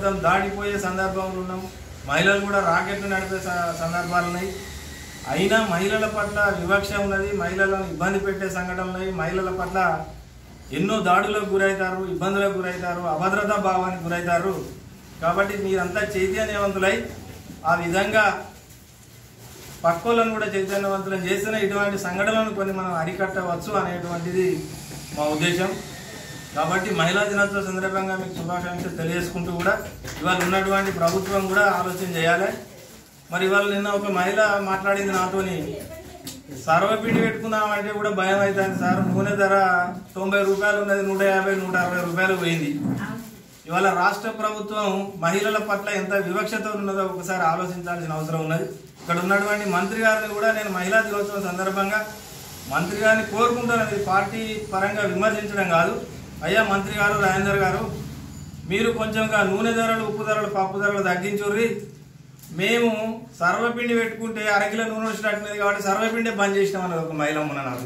మొత్తం దాటిపోయే సందర్భంలో ఉన్నాం మహిళలు కూడా రాకెట్లు నడిపే స- సందర్భాలు ఉన్నాయి అయినా మహిళల పట్ల వివక్ష ఉన్నది మహిళలను ఇబ్బంది పెట్టే సంఘటనలు ఉన్నాయి మహిళల పట్ల ఎన్నో దాడులకు గురవుతారు ఇబ్బందులకు గురవుతారు అభద్రతా భావానికి గురవుతారు కాబట్టి మీరంతా చైతన్యవంతులై ఆ విధంగా పక్కోళ్ళను కూడా చైతన్యవంతులను చేసిన ఇటువంటి సంఘటనలను కొన్ని మనం అరికట్టవచ్చు అనేటువంటిది మా ఉద్దేశం కాబట్టి మహిళా దినోత్సవ సందర్భంగా మీకు శుభాకాంక్షలు తెలియజేసుకుంటూ కూడా ఇవాళ ఉన్నటువంటి ప్రభుత్వం కూడా ఆలోచన చేయాలి మరి ఇవాళ నిన్న ఒక మహిళ మాట్లాడింది నాతోని సర్వపిండి పెట్టుకుందామంటే కూడా భయం అవుతుంది సార్ నూనె ధర తొంభై రూపాయలు ఉన్నది నూట యాభై నూట అరవై రూపాయలు పోయింది ఇవాళ రాష్ట్ర ప్రభుత్వం మహిళల పట్ల ఎంత వివక్షత ఉన్నదో ఒకసారి ఆలోచించాల్సిన అవసరం ఉన్నది ఇక్కడ ఉన్నటువంటి మంత్రి గారిని కూడా నేను మహిళా దినోత్సవం సందర్భంగా మంత్రి గారిని కోరుకుంటున్నది పార్టీ పరంగా విమర్శించడం కాదు అయ్యా మంత్రి గారు రాజేందర్ గారు మీరు కొంచెంగా నూనె ధరలు ఉప్పు ధరలు పప్పు ధరలు తగ్గించుర్రి మేము సర్వపిండి పెట్టుకుంటే అరకిలో నూనె వచ్చినట్టున్నది కాబట్టి సర్వపిండి బంద్ చేసినాం అన్నది ఒక మహిళ మొన్న నాకు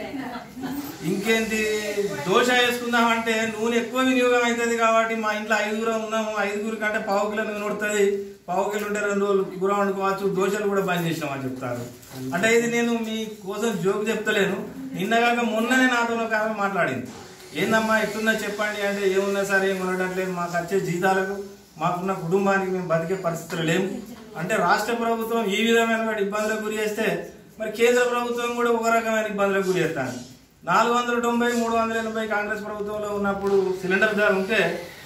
ఇంకేంటి దోశ వేసుకుందాం అంటే నూనె ఎక్కువ వినియోగం అవుతుంది కాబట్టి మా ఇంట్లో ఐదుగురం ఉన్నాము ఐదుగురు కంటే పావు కిలో నూనె ఉడుతుంది పావు కిలో ఉంటే రెండు రోజులు కూర వండుకోవచ్చు దోశలు కూడా బంద్ చేసినామని చెప్తారు అంటే ఇది నేను మీ కోసం జోక్ చెప్తలేను నిన్నగాక మొన్ననే నాతో ఒక ఆమె మాట్లాడింది ఏందమ్మా ఎట్లున్నా చెప్పండి అంటే ఏమున్నా సరే ఏం కొనట్లేదు మాకు వచ్చే జీతాలకు మాకున్న కుటుంబానికి మేము బతికే పరిస్థితులు లేవు అంటే రాష్ట్ర ప్రభుత్వం ఈ విధమైన ఇబ్బందులకు గురి చేస్తే మరి కేంద్ర ప్రభుత్వం కూడా ఒక రకమైన ఇబ్బందులకు గురి చేస్తాను నాలుగు వందల తొంభై మూడు వందల ఎనభై కాంగ్రెస్ ప్రభుత్వంలో ఉన్నప్పుడు సిలిండర్ ధర ఉంటే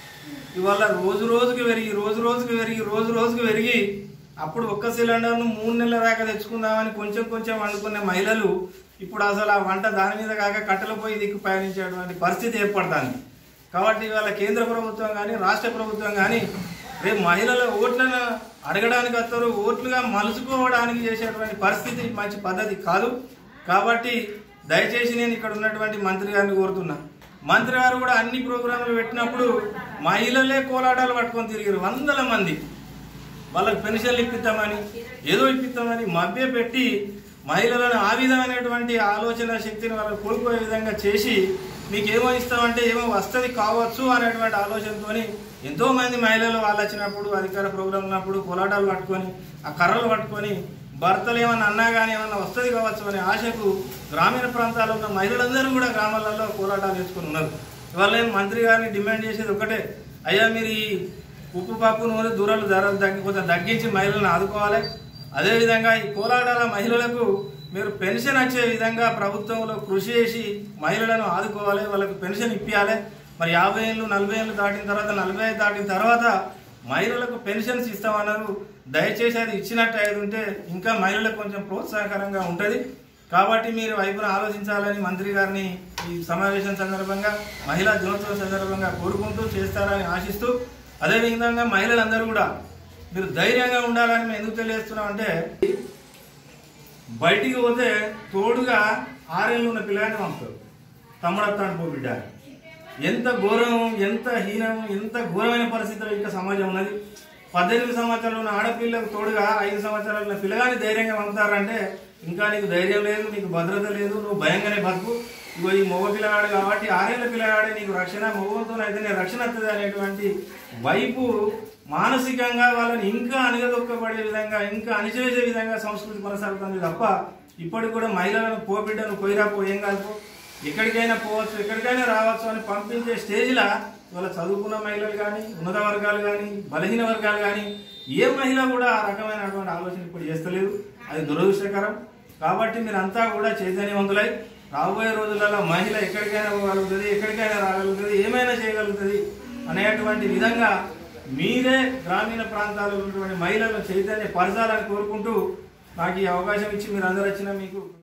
ఇవాళ రోజు రోజుకి పెరిగి రోజు రోజుకి పెరిగి రోజు రోజుకి పెరిగి అప్పుడు ఒక్క సిలిండర్ను మూడు నెలల దాకా తెచ్చుకుందామని కొంచెం కొంచెం వండుకునే మహిళలు ఇప్పుడు అసలు ఆ వంట దాని మీద కాక కట్టెల పోయి దిక్కు పయనించేటువంటి పరిస్థితి ఏర్పడుతుంది కాబట్టి ఇవాళ కేంద్ర ప్రభుత్వం కానీ రాష్ట్ర ప్రభుత్వం కానీ రేపు మహిళల ఓట్లను అడగడానికి వస్తారు ఓట్లుగా మలుచుకోవడానికి చేసేటువంటి పరిస్థితి మంచి పద్ధతి కాదు కాబట్టి దయచేసి నేను ఇక్కడ ఉన్నటువంటి మంత్రి గారిని కోరుతున్నా మంత్రి గారు కూడా అన్ని ప్రోగ్రాంలు పెట్టినప్పుడు మహిళలే కోలాటాలు పట్టుకొని తిరిగారు వందల మంది వాళ్ళకి పెన్షన్లు ఇప్పిస్తామని ఏదో ఇప్పిస్తామని మభ్య పెట్టి మహిళలను ఆ విధమైనటువంటి ఆలోచన శక్తిని వాళ్ళకి కోల్పోయే విధంగా చేసి మీకు ఏమో ఇస్తామంటే ఏమో వస్తుంది కావచ్చు అనేటువంటి ఆలోచనతోని ఎంతో మంది మహిళలు వాళ్ళు వచ్చినప్పుడు అధికార ప్రోగ్రాం ఉన్నప్పుడు కోలాటాలు పట్టుకొని ఆ కర్రలు పట్టుకొని భర్తలు ఏమన్నా అన్నా కానీ ఏమన్నా వస్తుంది కావచ్చు అనే ఆశకు గ్రామీణ ప్రాంతాల్లో ఉన్న మహిళలందరూ కూడా గ్రామాలలో కోలాటాలు వేసుకుని ఉన్నారు ఇవాళ నేను మంత్రి గారిని డిమాండ్ చేసేది ఒకటే అయ్యా మీరు ఈ ఉప్పు పప్పు నూనె దూరాలు ధరలు తగ్గి కొంచెం తగ్గించి మహిళలను ఆదుకోవాలి అదేవిధంగా ఈ కోలాటాల మహిళలకు మీరు పెన్షన్ వచ్చే విధంగా ప్రభుత్వంలో కృషి చేసి మహిళలను ఆదుకోవాలి వాళ్ళకి పెన్షన్ ఇప్పించాలి మరి యాభై ఏళ్ళు నలభై ఏళ్ళు దాటిన తర్వాత నలభై ఐదు దాటిన తర్వాత మహిళలకు పెన్షన్స్ ఇస్తామన్నారు దయచేసి అది ఇచ్చినట్టు అయి ఉంటే ఇంకా మహిళలకు కొంచెం ప్రోత్సాహకరంగా ఉంటుంది కాబట్టి మీరు వైపున ఆలోచించాలని మంత్రి గారిని ఈ సమావేశం సందర్భంగా మహిళా దినోత్సవం సందర్భంగా కోరుకుంటూ చేస్తారని ఆశిస్తూ అదేవిధంగా మహిళలందరూ కూడా మీరు ధైర్యంగా ఉండాలని మేము ఎందుకు తెలియజేస్తున్నాం అంటే బయటికి పోతే తోడుగా ఆరేళ్ళు ఉన్న పిల్లాన్ని పంపుతారు తమ్ముడత్తాను పో బిడ్డ అని. ఎంత ఘోరం ఎంత హీనం ఎంత ఘోరమైన పరిస్థితిలో ఇంకా సమాజం ఉన్నది పద్దెనిమిది సంవత్సరాలు ఉన్న ఆడపిల్లకు తోడుగా ఐదు సంవత్సరాలు ఉన్న పిల్లగాని ధైర్యంగా పంపుతారంటే ఇంకా నీకు ధైర్యం లేదు నీకు భద్రత లేదు నువ్వు భయంగానే బతుకు ఇగో ఈ మగ పిల్లగాడు కాబట్టి ఆరేళ్ల పిల్లగాడే నీకు రక్షణ మగవంతో అయితే నీ రక్షణ వస్తుంది అనేటువంటి వైపు మానసికంగా వాళ్ళని ఇంకా అణగదొక్కబడే విధంగా ఇంకా అణిచివేసే విధంగా సంస్కృతి కొనసాగుతుంది తప్ప ఇప్పటికి కూడా మహిళలను పో బిడ్డను పోయిరా పో ఏం కాదు పో ఎక్కడికైనా పోవచ్చు ఎక్కడికైనా రావచ్చు అని పంపించే స్టేజ్లో ఇవాళ చదువుకున్న మహిళలు కానీ ఉన్నత వర్గాలు కానీ బలహీన వర్గాలు కానీ ఏ మహిళ కూడా ఆ రకమైనటువంటి ఆలోచన ఇప్పుడు చేస్తలేదు అది దురదృష్టకరం కాబట్టి మీరంతా కూడా చైతన్యవంతులై రాబోయే రోజులలో మహిళ ఎక్కడికైనా పోగలుగుతుంది ఎక్కడికైనా రాగలుగుతుంది ఏమైనా చేయగలుగుతుంది అనేటువంటి విధంగా మీరే గ్రామీణ ప్రాంతాల్లో ఉన్నటువంటి మహిళలను చైతన్య పరచాలని కోరుకుంటూ నాకు ఈ అవకాశం ఇచ్చి మీరు అందరూ వచ్చినా మీకు